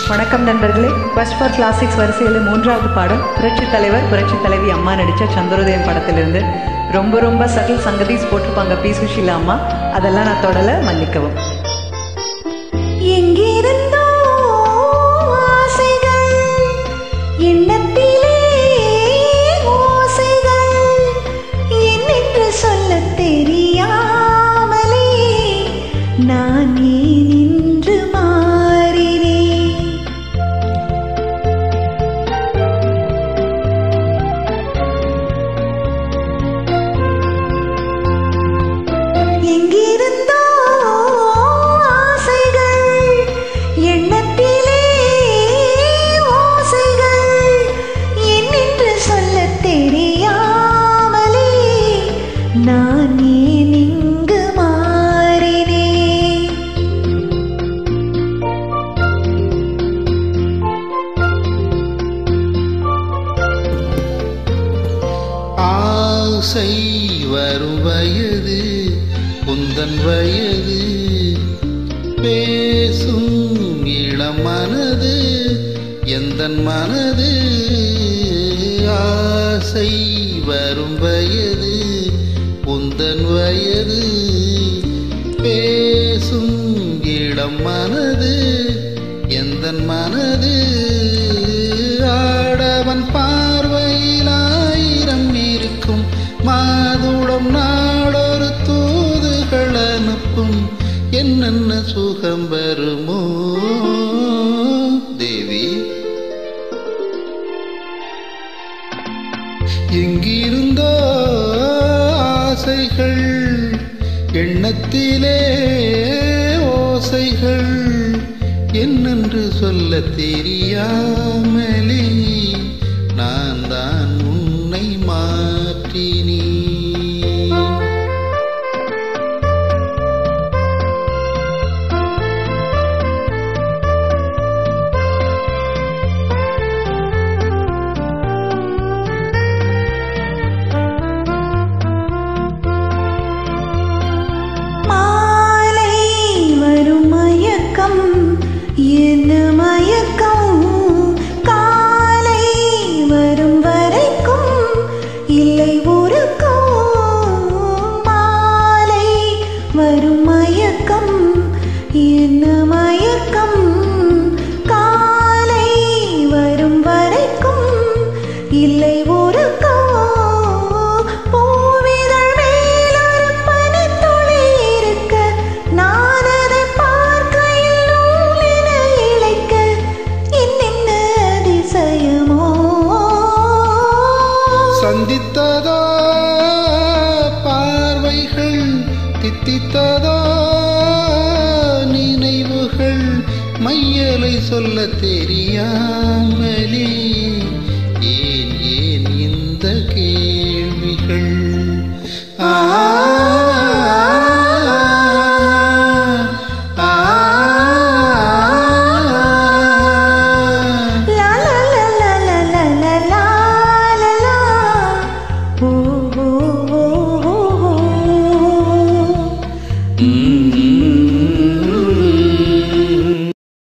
வணக்கம் நண்பர்களே quest for classics வரிசையில் மூன்றாவது பாடம் புரட்சித் தலைவர் புரட்சித் தலைவி அம்மா நடித்த சந்திரோதயம் படத்திலிருந்து ரொம்ப ரொம்ப சட்டில் சங்கதிஸ் போட்டிருப்பாங்க பி சுஷீலா அம்மா அதெல்லாம் நான் தொடல மன்னிக்கவும் எங்கிருந்தோ ஆசைகள் எண்ணத்திலே ஓசைகள் என்னென்று சொல்லத் தெரியாமலே நான் ஏன் இன்று மாறினேன் எங்கிருந்தோ ஆசைகள் எண்ணத்திலே ஓசைகள் என்னென்று சொல்லத் தெரியாமலே நான் ஏன் இங்கு மாறினேன் ஆசை வரும் வயது குந்தன் வயது பேசும் இளம் மனது எந்தன் மனது ஆசை வரும் வயது குந்தன் வயது பேசும் இளம் மனது எந்தன் மனது ஆடவன் பார்வையில் ஆயிரம் இருக்கும் மாதுளம் நாடொரு தூதுகள் அனுப்பும் என்னென்ன சுகம் வருமோ தேவி எங்கிருந்தோ ஆசைகள் எண்ணத்திலே ஓசைகள் என்னென்று சொல்ல தெரியாமலே நான் தான் உன்னை மாற்றினேன் மாலை வரும் மயக்கம் என்ன மயக்கம் காலை வரும் வரைக்கும் இல்லை உறக்கம் மாலை வரும் மயக்கம் என்ன மயக்கம் காலை வரும் வரைக்கும் இல்லை உறக்கம் பூவிதழ் மேலொரு பனித்துளி இருக்க நான் அதை பார்க்கையில் நூலென இழைக்க என்னென்ன அதிசயமோ சந்தித்ததோ பார்வைகள் தித்தித்ததோ நினைவுகள் மையலை சொல்ல தெரியாமலே